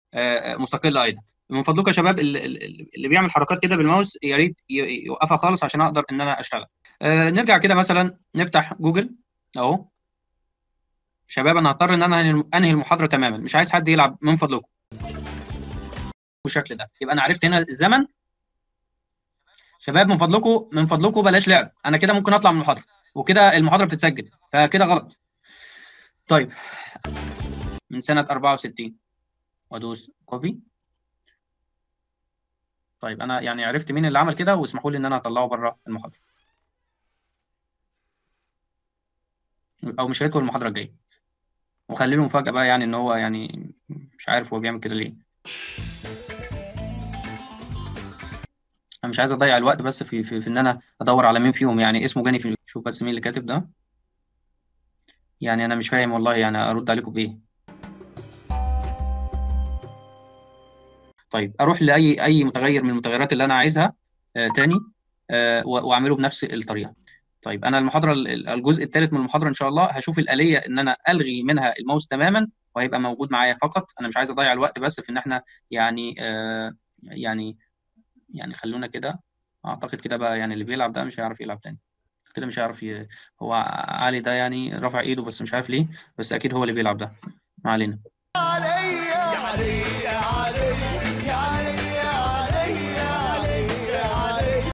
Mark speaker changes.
Speaker 1: آه، مستقله ايضا من فضلكم يا شباب ال- ال- اللي بيعمل حركات كده بالماوس يا ريت ي- يوقفها خالص عشان اقدر ان انا اشتغل آه، نرجع كده مثلا نفتح جوجل اهو شباب انا هضطر ان انا أنهي- انهي المحاضره تماما مش عايز حد يلعب من فضلكم بالشكل ده يبقى انا عرفت هنا الزمن شباب من فضلكم من فضلكم بلاش لعب انا كده ممكن اطلع من المحاضره وكده المحاضره بتتسجل فكده غلط طيب من سنه 64 وادوس كوبي طيب انا يعني عرفت مين اللي عمل كده واسمحوا لي ان انا اطلعه بره المحاضره او مش هيدخل المحاضره الجايه وخلي له مفاجاه بقى يعني ان هو يعني مش عارف هو بيعمل كده ليه انا مش عايز اضيع الوقت بس في في, في ان انا ادور على مين فيهم يعني اسمه جاني في شوف بس مين اللي كاتب ده يعني انا مش فاهم والله يعني ارد عليكم بايه طيب اروح لاي اي متغير من المتغيرات اللي انا عايزها آه تاني آه و- واعمله بنفس الطريقه طيب انا المحاضره ال- الجزء الثالث من المحاضره ان شاء الله هشوف الاليه ان انا الغي منها الماوس تماما وهيبقى موجود معايا فقط انا مش عايز اضيع الوقت بس في ان احنا يعني آه يعني يعني خلونا كده اعتقد كده بقى يعني اللي بيلعب ده مش هيعرف يلعب تاني كده مش هيعرف ي... هو علي ده يعني رفع ايده بس مش عارف ليه بس اكيد هو اللي بيلعب ده ما علينا
Speaker 2: عليا